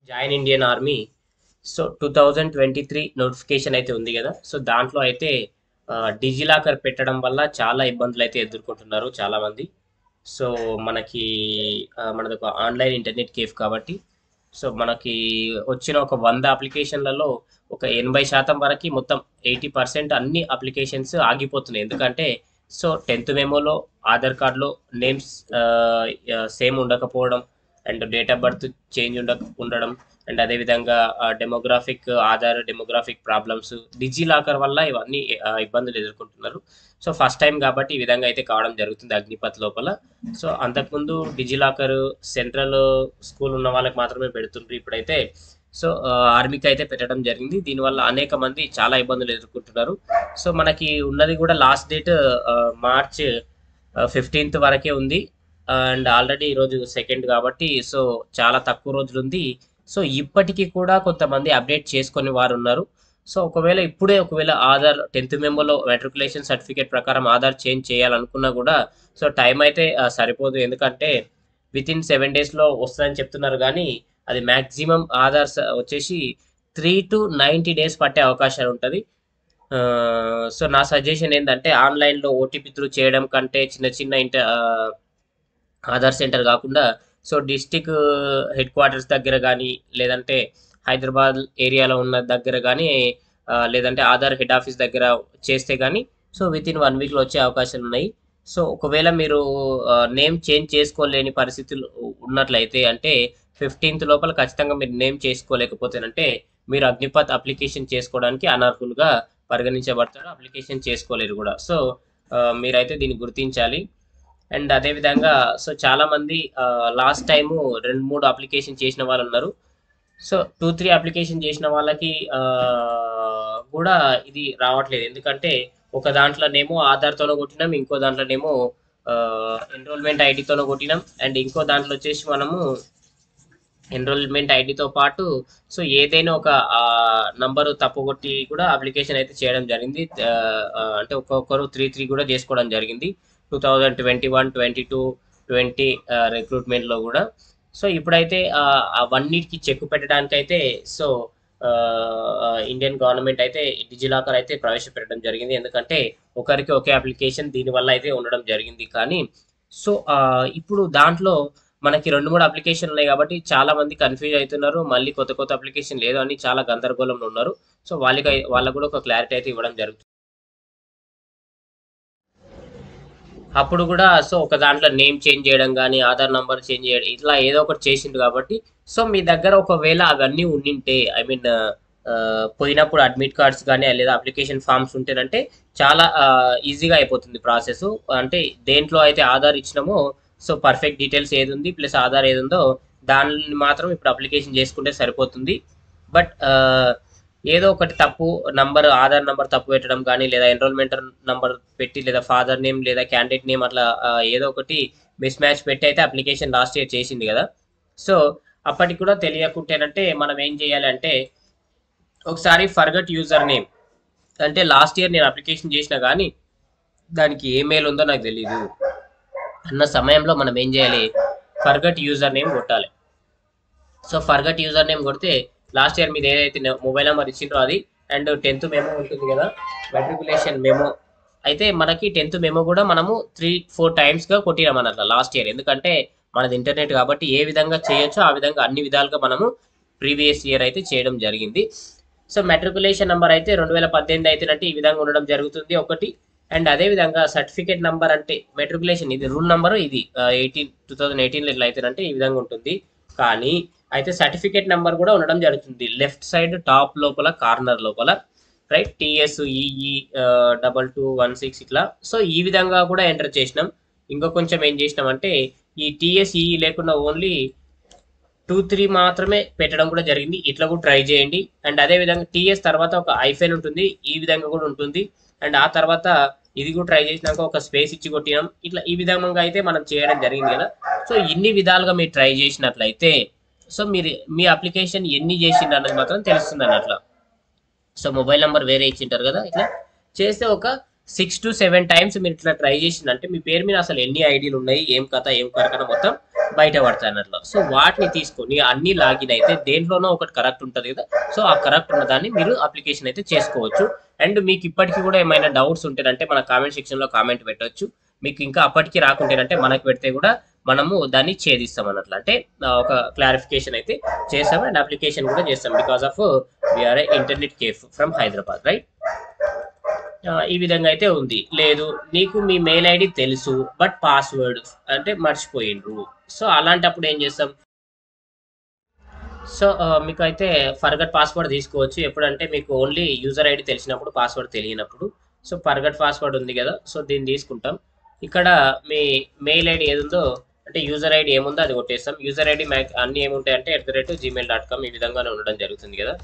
join Indian army so two thousand twenty three notification అయితే ఉంది కదా సో దాంట్లో అయితే డిజిలాకర్ పెట్టడం వల్ల చాలా ఇబ్బందులు అయితే ఎదుర్కొంటున్నారు చాలామంది సో మనకి ఆ, మనది ఒక ఆన్లైన్ ఇంటర్నెట్ కేఫ్ కాబట్టి సో మనకి వచ్చిన ఒక వంద అప్లికేషన్లలో ఒక ఎనభై శాతం వరకు మొత్తం ఎయిటీ పర్సెంట్ అన్ని అప్లికేషన్స్ ఆగిపోతున్నాయి ఎందుకంటే సో టెన్త్ మెమోలో ఆధార్ కార్డులో నేమ్స్ సేమ్ ఉండకపోవడం and date of birth change ఉండ ఉండడం అండ్ అదేవిధంగా demographic Aadhaar demographic problems DigiLocker వల్ల ఇవన్నీ ఆ, ఇబ్బందులు ఎదుర్కొంటున్నారు సో ఫస్ట్ టైం కాబట్టి ఈ విధంగా అయితే కావడం జరుగుతుంది అగ్నిపత్ లోపల సో అంతకుముందు డిజీ లాకర్ సెంట్రల్ స్కూల్ ఉన్న వాళ్ళకి మాత్రమే పెడుతుండ్రు ఇప్పుడైతే సో ఆర్మీకి అయితే పెట్టడం జరిగింది దీనివల్ల అనేక మంది చాలా ఇబ్బందులు ఎదుర్కొంటున్నారు సో మనకి ఉన్నది కూడా లాస్ట్ డేట్ మార్చ్ ఫిఫ్టీన్త్ వరకే ఉంది అండ్ ఆల్రెడీ ఈరోజు సెకండ్ కాబట్టి సో చాలా తక్కువ రోజులు ఉంది సో ఇప్పటికీ కూడా కొంతమంది అప్డేట్ చేసుకొని వారు ఉన్నారు సో ఒకవేళ ఇప్పుడే ఒకవేళ ఆధార్ టెన్త్ మెంబర్లో మెట్రికులేషన్ సర్టిఫికేట్ ప్రకారం ఆధార్ చేంజ్ చేయాలనుకున్నా కూడా సో టైం అయితే ఆ, సరిపోదు ఎందుకంటే విత్ ఇన్ సెవెన్ డేస్లో వస్తుందని చెప్తున్నారు కానీ అది మ్యాక్సిమం ఆధార్ స- వచ్చేసి త్రీ టు నైంటీ డేస్ పట్టే అవకాశాలు ఉంటుంది సో నా సజెషన్ ఏంటంటే ఆన్లైన్లో ఓటీపీ త్రూ చేయడం కంటే చిన్న చిన్న ఇంటర్ ఆధార్ సెంటర్ కాకుండా సో డిస్టిక్ హెడ్ క్వార్టర్స్ దగ్గర కానీ లేదంటే హైదరాబాద్ ఏరియాలో ఉన్న దగ్గర కానీ లేదంటే ఆధార్ హెడ్ ఆఫీస్ దగ్గర చేస్తే కానీ సో విత్ ఇన్ వన్ వీక్లో వచ్చే అవకాశాలు ఉన్నాయి సో ఒకవేళ మీరు నేమ్ చేంజ్ చేసుకోలేని పరిస్థితులు ఉన్నట్లయితే అంటే ఫిఫ్టీన్త్ లోపల ఖచ్చితంగా మీరు నేమ్ చేసుకోలేకపోతేనంటే మీరు అగ్నిపత్ అప్లికేషన్ చేసుకోవడానికి అనర్హులుగా పరిగణించబడతారు అప్లికేషన్ చేసుకోలేరు కూడా సో ఆ, మీరైతే దీన్ని గుర్తించాలి అండ్ అదేవిధంగా సో చాలామంది లాస్ట్ టైము రెండు మూడు అప్లికేషన్ చేసిన వాళ్ళు ఉన్నారు సో టూ త్రీ అప్లికేషన్ చేసిన వాళ్ళకి ఆ, కూడా ఇది రావట్లేదు ఎందుకంటే ఒక దాంట్లోనేమో ఆధార్తోనో కొట్టినాం ఇంకో దాంట్లోనేమో ఎన్రోల్మెంట్ ఐడితోనో కొట్టినాం అండ్ ఇంకో దాంట్లో వచ్చేసి మనము ఎన్రోల్మెంట్ ఐడితో పాటు సో ఏదైనా ఒక నంబరు తప్పు కొట్టి కూడా అప్లికేషన్ అయితే చేయడం జరిగింది ఆ, ఆ, అంటే ఒక్కొక్కరు త్రీ త్రీ కూడా చేసుకోవడం జరిగింది two thousand twenty one twenty two twenty రిక్రూట్మెంట్లో కూడా సో ఇప్పుడైతే ఆ, అవన్నిటికి చెక్ పెట్టడానికి అయితే సో ఆ, ఆ, ఇండియన్ గవర్నమెంట్ అయితే డిజిలాకర్ అయితే ప్రవేశపెట్టడం జరిగింది ఎందుకంటే ఒకరికి ఒకే అప్లికేషన్ దీనివల్ల అయితే ఉండడం జరిగింది కానీ సో ఆ, ఇప్పుడు దాంట్లో మనకి రెండు మూడు అప్లికేషన్ ఉన్నాయి కాబట్టి చాలా మంది కన్ఫ్యూజ్ అవుతున్నారు మళ్ళీ కొత్త కొత్త అప్లికేషన్ లేదు అని చాలా గందరగోళంలో ఉన్నారు సో వాళ్ళకి వాళ్ళకు కూడా ఒక క్లారిటీ అయితే ఇవ్వడం జరుగుతుంది అప్పుడు కూడా సో ఒక దాంట్లో నేమ్ చేంజ్ చేయడం కానీ ఆధార్ నంబర్ చేంజ్ చేయడం ఇట్లా ఏదో ఒకటి చేసిండు కాబట్టి సో మీ దగ్గర ఒకవేళ అవన్నీ ఉండింటే ఐ మీన్ పోయినప్పుడు అడ్మిట్ కార్డ్స్ కానీ లేదా అప్లికేషన్ ఫామ్స్ ఉంటేనంటే చాలా ఈజీగా అయిపోతుంది ప్రాసెస్ అంటే దేంట్లో అయితే ఆధార్ ఇచ్చినామో సో పర్ఫెక్ట్ డీటెయిల్స్ ఏది ఉంది ప్లస్ ఆధార్ ఏది ఉందో దాన్ని మాత్రం ఇప్పుడు అప్లికేషన్ చేసుకుంటే సరిపోతుంది బట్ ఏదో ఒకటి తప్పు నంబర్ ఆధార్ నంబర్ తప్పు పెట్టడం కానీ లేదా ఎన్రోల్మెంట్ నంబర్ పెట్టి లేదా ఫాదర్ నేమ్ లేదా క్యాండిడేట్ నేమ్ అట్లా ఆ, ఏదో ఒకటి మిస్ మ్యాచ్ పెట్టి అయితే అప్లికేషన్ లాస్ట్ ఇయర్ చేసింది కదా సో అప్పటికి కూడా తెలియకుంటేనంటే మనం ఏం చేయాలి అంటే ఒకసారి ఫర్గట్ యూజర్ నేమ్ అంటే లాస్ట్ ఇయర్ నేను అప్లికేషన్ చేసినా కానీ దానికి ఏ మెయిల్ ఉందో నాకు తెలియదు అన్న సమయంలో మనం ఏం చేయాలి ఫర్గట్ యూజర్ నేమ్ కొట్టాలి సో ఫర్గట్ యూజర్ నేమ్ కొడితే లాస్ట్ ఇయర్ మీరు ఏదైతే మొబైల్ నెంబర్ ఇచ్చిండ్రో అది అండ్ టెన్త్ మెమో ఉంటుంది కదా మెట్రికులేషన్ మెమో అయితే మనకి టెన్త్ మెమో కూడా మనము త్రీ ఫోర్ టైమ్స్గా కొట్టినాం అన్నట్ల లాస్ట్ ఇయర్ ఎందుకంటే మనది ఇంటర్నెట్ కాబట్టి ఏ విధంగా చేయొచ్చో ఆ విధంగా అన్ని విధాలుగా మనము ప్రీవియస్ ఇయర్ అయితే చేయడం జరిగింది సో మెట్రికులేషన్ నెంబర్ అయితే రెండు వేల పద్దెనిమిది అయితేనంటే ఈ విధంగా ఉండడం జరుగుతుంది ఒకటి అండ్ అదే విధంగా సర్టిఫికేట్ నంబర్ అంటే మెట్రికులేషన్ ఇది రూల్ నెంబర్ ఇది ఎయిటీన్ టూ థౌజండ్ ఎయిటీన్లో ఇట్లా అయితేనంటే ఈ విధంగా ఉంటుంది కానీ అయితే సర్టిఫికేట్ నెంబర్ కూడా ఉండడం జరుగుతుంది లెఫ్ట్ సైడ్ టాప్ లోపల కార్నర్ లోపల right TS EE double two one six ఇట్లా సో ఈ విధంగా కూడా ఎంటర్ చేసినాం ఇంకా కొంచెం ఏం చేసినాం అంటే ఈ టిఎస్ ఈఈ లేకుండా ఓన్లీ టూ త్రీ మాత్రమే పెట్టడం కూడా జరిగింది ఇట్లా కూడా ట్రై చేయండి అండ్ అదే విధంగా టీఎస్ తర్వాత ఒక ఐఫెన్ ఉంటుంది ఈ విధంగా కూడా ఉంటుంది అండ్ ఆ తర్వాత ఇది కూడా ట్రై చేసినాక ఒక స్పేస్ ఇచ్చి కొట్టినాం ఇట్లా ఈ విధంగా అయితే మనం చేయడం జరిగింది కదా సో ఇన్ని విధాలుగా మీరు ట్రై చేసినట్లయితే సో మీరు మీ అప్లికేషన్ ఎన్ని చేసిండ్రు అన్నది మాత్రం తెలుస్తుంది అన్నట్ల సో మొబైల్ నెంబర్ వేరే ఇచ్చింటారు కదా ఇట్లా చేస్తే ఒక సిక్స్ టు సెవెన్ టైమ్స్ మీరు ఇట్లా ట్రై చేసిందంటే మీ పేరు మీద అసలు ఎన్ని ఐడీలు ఉన్నాయి ఏం కథ ఏం కరకన మొత్తం బయట పడతాయి అన్నట్లు సో వాటిని తీసుకొని అన్ని లాగిన్ అయితే దేంట్లోనో ఒకటి కరెక్ట్ ఉంటుంది కదా సో ఆ కరెక్ట్ ఉన్న దాన్ని మీరు అప్లికేషన్ అయితే చేసుకోవచ్చు అండ్ మీకు ఇప్పటికీ కూడా ఏమైనా డౌట్స్ ఉంటేనంటే మన కామెంట్ సెక్షన్లో కామెంట్ పెట్టొచ్చు మీకు ఇంకా అప్పటికి రాకుంటేనంటే మనకు పెడితే కూడా మనము దాన్ని ఛేదిస్తాం అన్నట్లు అంటే ఆ, ఒక క్లారిఫికేషన్ అయితే చేస్తాం అండ్ అప్లికేషన్ కూడా చేస్తాం because of we are internet cafe from Hyderabad right ఈ విధంగా అయితే ఉంది లేదు నీకు మీ మెయిల్ ఐడి తెలుసు బట్ పాస్వర్డ్ అంటే మర్చిపోయిండ్రు సో అలాంటప్పుడు ఏం చేస్తాం సో మీకు అయితే ఫర్గట్ పాస్వర్డ్ తీసుకోవచ్చు ఎప్పుడంటే మీకు ఓన్లీ యూజర్ ఐడి తెలిసినప్పుడు పాస్వర్డ్ తెలియనప్పుడు సో ఫర్గట్ పాస్వర్డ్ ఉంది కదా సో దీన్ని తీసుకుంటాం ఇక్కడ మీ మెయిల్ ఐడి ఏది ఉందో అంటే యూజర్ ఐడి ఏముందో అది కొట్టేస్తాం యూజర్ ఐడి మ్యాక్ అన్ని ఏముంటాయి అంటే at the rate Gmail dot com ఈ విధంగానే ఉండడం జరుగుతుంది కదా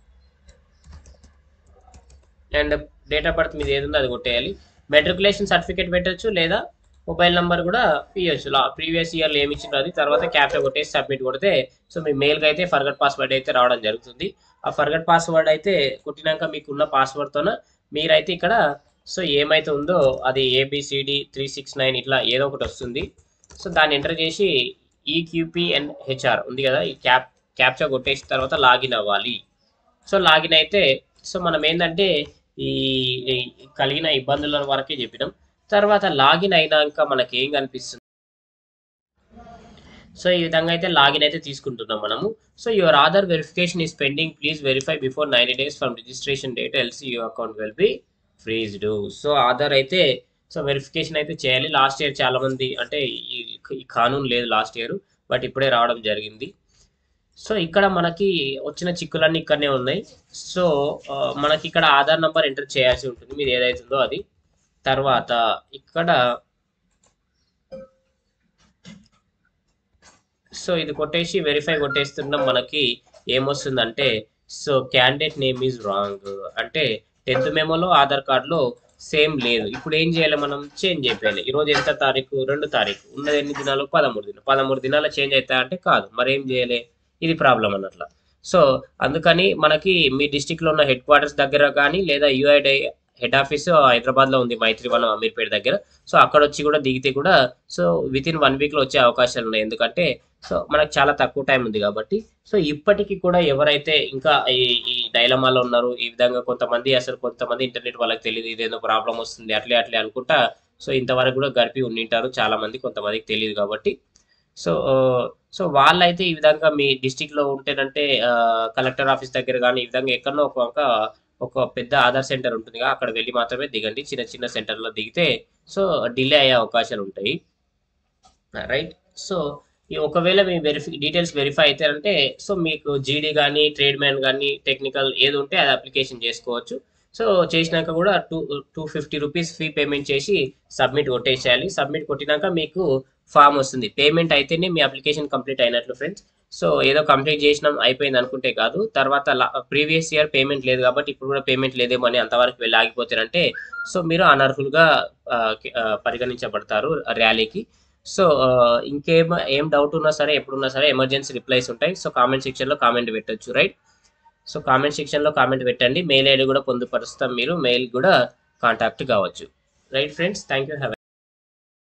అండ్ డేట్ ఆఫ్ బర్త్ మీద ఏది ఉందో అది కొట్టేయాలి మెట్రికులేషన్ సర్టిఫికేట్ పెట్టచ్చు లేదా మొబైల్ నెంబర్ కూడా పియచ్చు లా ప్రీవియస్ ఇయర్లో ఏమి ఇచ్చిందో అది తర్వాత క్యాప్చర్ కొట్టేసి సబ్మిట్ కొడితే సో మీ మెయిల్కి అయితే ఫర్గట్ పాస్వర్డ్ అయితే రావడం జరుగుతుంది ఆ ఫర్గట్ పాస్వర్డ్ అయితే కొట్టినాక మీకున్న పాస్వర్డ్తోన మీరైతే ఇక్కడ సో ఏమైతే ఉందో అది ఏబిసిడి త్రీ సిక్స్ నైన్ ఇట్లా ఏదో ఒకటి వస్తుంది సో దాన్ని ఎంటర్ చేసి ఈక్యూపీఎన్ హెచ్ఆర్ ఉంది కదా ఈ క్యాప్ క్యాప్చర్ కొట్టేసిన తర్వాత లాగిన్ అవ్వాలి సో లాగిన్ అయితే సో మనం ఏంటంటే ఈ ఈ కలిగిన ఇబ్బందుల వరకే చెప్పినాం తర్వాత లాగిన్ అయినాక మనకి ఏం కనిపిస్తుంది సో ఈ విధంగా అయితే లాగిన్ అయితే తీసుకుంటున్నాం మనము so your Aadhaar verification is pending please verify before ninety days from registration date else your account will be freezed so Aadhaar అయితే సో వెరిఫికేషన్ అయితే చేయాలి లాస్ట్ ఇయర్ చాలా మంది అంటే ఈ ఈ కానూన్ లేదు లాస్ట్ ఇయర్ బట్ ఇప్పుడే రావడం జరిగింది సో ఇక్కడ మనకి వచ్చిన చిక్కులన్నీ ఇక్కడనే ఉన్నాయి సో ఆ, మనకి ఇక్కడ ఆధార్ నంబర్ ఎంటర్ చేయాల్సి ఉంటుంది మీరు ఏదైతుందో అది తర్వాత ఇక్కడ సో ఇది కొట్టేసి వెరిఫై కొట్టేస్తున్నాం మనకి ఏమొస్తుందంటే so candidate name is wrong అంటే టెన్త్ మెమోలో ఆధార్ కార్డులో సేమ్ లేదు ఇప్పుడు ఏం చేయాలి మనం చేంజ్ చేయాలి ఈరోజు ఎంత తారీఖు రెండు తారీఖు ఉన్నది ఎన్ని దినాలు పదమూడు దినాలు పదమూడు దినాలు చేంజ్ అవుతా అంటే కాదు మరి ఏం చేయాలి ఇది ప్రాబ్లం అన్నట్ల సో అందుకని మనకి మీ డిస్టిక్లో ఉన్న హెడ్ క్వార్టర్స్ దగ్గర కానీ లేదా యుఐడి హెడ్ ఆఫీస్ హైదరాబాద్లో ఉంది మైత్రివనం అమీర్పేట దగ్గర సో అక్కడ వచ్చి కూడా దిగితే కూడా సో విత్ ఇన్ వన్ వీక్లో వచ్చే అవకాశాలు ఉన్నాయి ఎందుకంటే సో మనకు చాలా తక్కువ టైం ఉంది కాబట్టి సో ఇప్పటికీ కూడా ఎవరైతే ఇంకా ఈ ఈ డైలమాలో ఉన్నారు ఈ విధంగా కొంతమంది అసలు కొంతమంది ఇంటర్నెట్ వాళ్ళకి తెలియదు ఇదేదో ప్రాబ్లం వస్తుంది అట్లే అట్లే అనుకుంటా సో ఇంతవరకు కూడా గడిపి ఉండింటారు చాలా మంది కొంతమందికి తెలియదు కాబట్టి సో ఆ, సో వాళ్ళైతే ఈ విధంగా మీ డిస్టిక్ లో ఉంటేనంటే కలెక్టర్ ఆఫీస్ దగ్గర కానీ ఈ విధంగా ఎక్కడో ఒక ఒక ఒక పెద్ద ఆధార్ సెంటర్ ఉంటుంది కదా, అక్కడ వెళ్ళి మాత్రమే దిగండి చిన్న చిన్న సెంటర్లో దిగితే సో డిలే అయ్యే అవకాశాలు ఉంటాయి రైట్ సో ఈ ఒకవేళ మీ వెరిఫి డీటెయిల్స్ వెరిఫై అవుతారంటే సో మీకు జీడీ కానీ ట్రేడ్ మ్యాన్ కానీ టెక్నికల్ ఏది ఉంటే అది అప్లికేషన్ చేసుకోవచ్చు సో చేసినాక కూడా two two fifty rupees fee payment చేసి సబ్మిట్ కొట్టేసేయాలి సబ్మిట్ కొట్టినాక మీకు ఫామ్ వస్తుంది పేమెంట్ అయితేనే మీ అప్లికేషన్ కంప్లీట్ అయినట్లు ఫ్రెండ్స్ సో ఏదో కంప్లీట్ చేసినాం అయిపోయింది అనుకుంటే కాదు తర్వాత ప్రీవియస్ ఇయర్ పేమెంట్ లేదు కాబట్టి ఇప్పుడు కూడా పేమెంట్ లేదేమో అని అంతవరకు వెళ్ళి ఆగిపోతారంటే సో మీరు అనర్హులుగా ఆ, కి- ఆ, పరిగణించబడతారు ర్యాలీకి సో ఆ, ఇంకేం ఏం డౌట్ ఉన్నా సరే ఎప్పుడున్నా సరే ఎమర్జెన్సీ రిప్లైస్ ఉంటాయి సో కామెంట్ సెక్షన్లో కామెంట్ పెట్టొచ్చు రైట్ సో కామెంట్ సెక్షన్లో కామెంట్ పెట్టండి మెయిల్ ఐడి కూడా పొందుపరుస్తాం మీరు మెయిల్ కూడా కాంటాక్ట్ కావచ్చు right friends thank you have